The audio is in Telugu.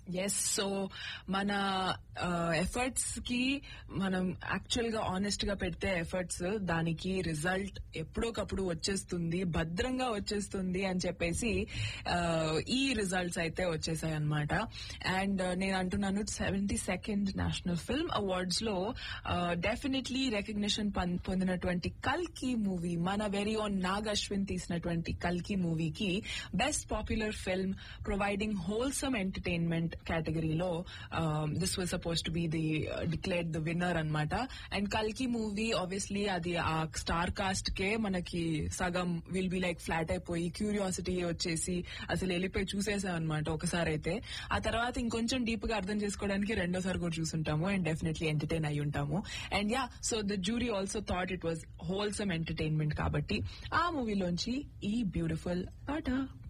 ఎస్ సో మన ఎఫర్ట్స్ కి మనం యాక్చువల్ గా ఆనెస్ట్ గా పెడితే ఎఫర్ట్స్ దానికి రిజల్ట్ ఎప్పుడోకప్పుడు వచ్చేస్తుంది భద్రంగా వచ్చేస్తుంది అని చెప్పేసి ఆ, ఈ రిజల్ట్స్ అయితే వచ్చేసాయి అనమాట అండ్ నేను అంటున్నాను seventy second national film awards లో డెఫినెట్లీ రికగ్నిషన్ పొందినటువంటి కల్కి మూవీ మన వెరీ ఓన్ నాగ్ అశ్విన్ తీసినటువంటి కల్కి మూవీకి best popular film providing wholesome entertainment కేటగిరీలో this was suppose to be the declared the winner అన్నమాట అండ్ కల్కి మూవీ ఆబ్వియస్లీ అది ఆ స్టార్ కాస్ట్ కే మనకి సగం విల్ బి లైక్ ఫ్లాట్ అయిపోయి క్యూరియాసిటీ వచ్చేసి అసలు వెళ్ళిపోయి చూసేసాం అనమాట ఒకసారి అయితే ఆ తర్వాత ఇంకొంచెం డీప్ గా అర్థం చేసుకోవడానికి రెండోసారి కూడా చూసుంటాము అండ్ డెఫినెట్లీ ఎంటర్టైన్ అయి ఉంటాము and yeah so the jury also thought it was wholesome entertainment కాబట్టి ఆ మూవీలోంచి ఈ బ్యూటిఫుల్ పాట